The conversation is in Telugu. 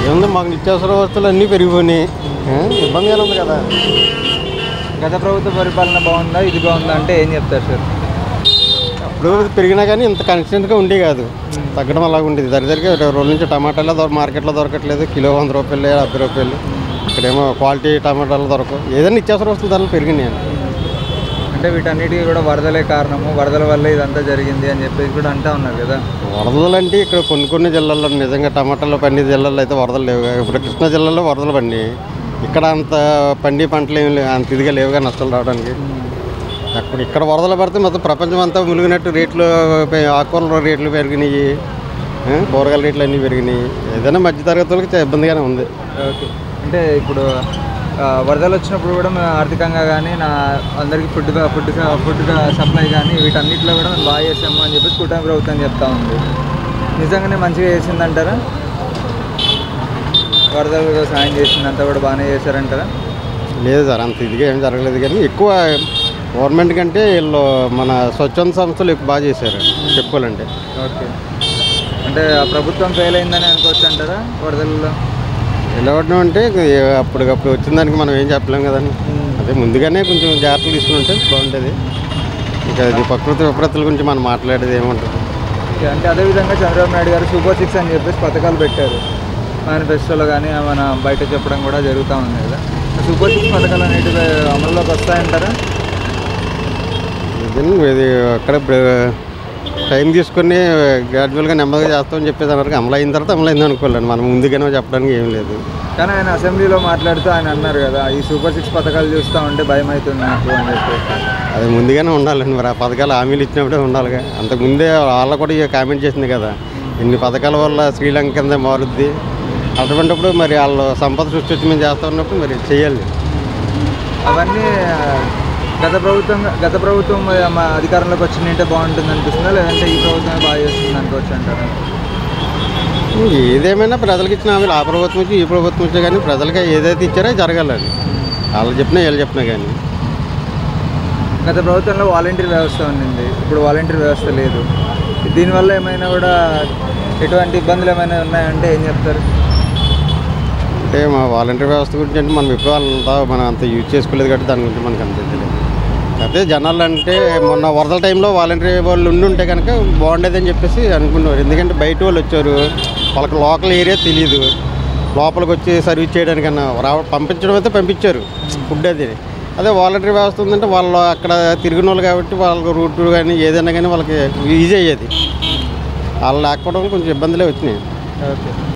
ఏముంది మాకు నిత్యావసర వస్తువులు అన్నీ పెరిగిపోయినాయి ఆ, ఇబ్బందిగానే ఉంది కదా గత ప్రభుత్వ పరిపాలన బాగుందా ఇది బాగుందా అంటే ఏం చెప్తారు సార్ అప్పుడు పెరిగినా కానీ ఇంత కన్సిస్టెంట్గా ఉండే కాదు తగ్గడం అలాగ ఉండేది దరిదరికి ఇరవై రోజుల నుంచి టమాటాలు దొర మార్కెట్లో దొరకట్లేదు కిలో వంద రూపాయలు డెబ్బై రూపాయలు ఇక్కడేమో క్వాలిటీ టమాటాలు దొరకవు ఏదైనా నిత్యావసర వస్తువుల ధరలు పెరిగినాయి అంటే వీటన్నిటికీ కూడా వరదలే కారణము వరదల వల్ల ఇదంతా జరిగింది అని చెప్పేసి కూడా అంటా ఉన్నారు కదా వరదలు అంటే ఇక్కడ కొన్ని కొన్ని జిల్లాల్లో నిజంగా టమాటాలు పండి జిల్లాల్లో అయితే వరదలు లేవు ఇప్పుడు కృష్ణా జిల్లాలో వరదలు పండి ఇక్కడ అంత పండి పంటలు ఏమి లేవు అంత ఇదిగా లేవుగా నష్టాలు రావడానికి అక్కడ ఇక్కడ వరదలు పడితే మొత్తం ప్రపంచం అంతా మునిగినట్టు రేట్లు పె- ఆకుకూరల రేట్లు పెరిగినాయి ఆ, కూరగాయల రేట్లు అన్నీ పెరిగినాయి ఏదైనా మధ్యతరగతి వాళ్ళకి చాలా ఇబ్బందిగానే ఉంది ఓకే అంటే ఇప్పుడు ఆ, వరదలు వచ్చినప్పుడు కూడా మేము ఆర్థికంగా కానీ నా అందరికీ ఫుడ్ ఫుడ్ ఫుడ్ సప్లై కానీ వీటన్నిటిలో కూడా మేము బాగా చేసాము అని చెప్పేసి కూటమి ప్రభుత్వం చెప్తా ఉంది నిజంగానే మంచిగా చేసిందంటారా వరదలు సాయం చేసిందంతా కూడా బాగానే చేశారంటారా లేదు సార్ అంత ఇదిగా ఏం జరగలేదు కానీ ఎక్కువ గవర్నమెంట్ కంటే వీళ్ళు మన స్వచ్ఛంద సంస్థలు ఎక్కువ బాగా చేశారు చెప్పుకోవాలంటే ఓకే అంటే ఆ ప్రభుత్వం ఫెయిల్ అయిందని అనుకోవచ్చు అంటారా వరదలలో నిలబడడం అంటే అప్పటికప్పుడు వచ్చిన దానికి మనం ఏం చెప్పలేం కదండి అదే ముందుగానే కొంచెం జాగ్రత్తలు తీసుకుని ఉంటే బాగుంటుంది ఇంకా ఇది ప్రకృతి విపరీతల గురించి మనం మాట్లాడేది ఏముంటుంది ఓకే, అంటే అదేవిధంగా చంద్రబాబు నాయుడు గారు సూపర్ సిక్స్ అని చెప్పేసి పథకాలు పెట్టారు మేనిఫెస్టోలో కానీ మన బయట చెప్పడం కూడా జరుగుతూ ఉంది కదా సూపర్ సిక్స్ పథకాలు అనేటివి అమల్లోకి వస్తాయంటారా ఇది ఇది అక్కడ టైం తీసుకుని గ్రాడ్యువల్గా నెమ్మదిగా చేస్తామని చెప్పేసి అన్నారు అమలు అయిన తర్వాత అమలు అయింది అనుకోలేండి మనం ముందుగానే చెప్పడానికి ఏం లేదు కానీ ఆయన అసెంబ్లీలో మాట్లాడుతూ ఆయన అన్నారు కదా ఈ సూపర్ సిక్స్ పథకాలు చూస్తూ ఉంటే భయం అవుతుంది నాకు అని చెప్పేసి అది ముందుగానే ఉండాలండి మరి ఆ పథకాలు హామీలు ఇచ్చినప్పుడే ఉండాలిగా అంతకుముందే వాళ్ళ కూడా ఇక కామెంట్ చేసింది కదా ఇన్ని పథకాల వల్ల శ్రీలంక కింద మారుద్ది అటువంటిప్పుడు మరి వాళ్ళు సంపద సృష్టించి మేము చేస్తా ఉన్నప్పుడు మరి చేయాలి అవన్నీ ఆ, గత ప్రభుత్వం గత ప్రభుత్వం మా అధికారంలోకి వచ్చిందంటే బాగుంటుంది అనిపిస్తుందా లేదంటే ఈ ప్రభుత్వమే బాగా చేస్తుంది అనుకోవచ్చు అంటారా ఏదేమైనా ప్రజలకు ఇచ్చిన హామీలు ఆ ప్రభుత్వం వచ్చి ఈ ప్రభుత్వం వచ్చి కానీ ప్రజలకి ఏదైతే ఇచ్చారో అది జరగాలండి వాళ్ళు చెప్పినా వీళ్ళు చెప్పినా కానీ గత ప్రభుత్వంలో వాలంటీర్ వ్యవస్థ ఉండింది ఇప్పుడు వాలంటీర్ వ్యవస్థ లేదు దీనివల్ల ఏమైనా కూడా ఎటువంటి ఇబ్బందులు ఏమైనా ఉన్నాయంటే ఏం చెప్తారు అంటే మా వాలంటీర్ వ్యవస్థ గురించి అంటే మనం ఎప్పుడు అంతా మనం అంత యూజ్ చేసుకోలేదు కాబట్టి దాని గురించి మనకు అంత తెలియదు అయితే జనాలు అంటే మొన్న వరదల టైంలో వాలంటీర్ వాళ్ళు ఉండి ఉంటే కనుక బాగుండేదని చెప్పేసి అనుకున్నారు ఎందుకంటే బయట వాళ్ళు వచ్చారు వాళ్ళకి లోకల్ ఏరియా తెలియదు లోపలికి వచ్చి సర్వీస్ చేయడానికన్నా రావ పంపించడం అయితే పంపించారు ఫుడ్ అది అదే వాలంటీర్ వ్యవస్థ ఉందంటే వాళ్ళు అక్కడ తిరిగిన వాళ్ళు కాబట్టి వాళ్ళకి రూట్ కానీ ఏదైనా కానీ వాళ్ళకి ఈజీ అయ్యేది వాళ్ళు లేకపోవడం కొంచెం ఇబ్బందులే వచ్చినాయి ఓకే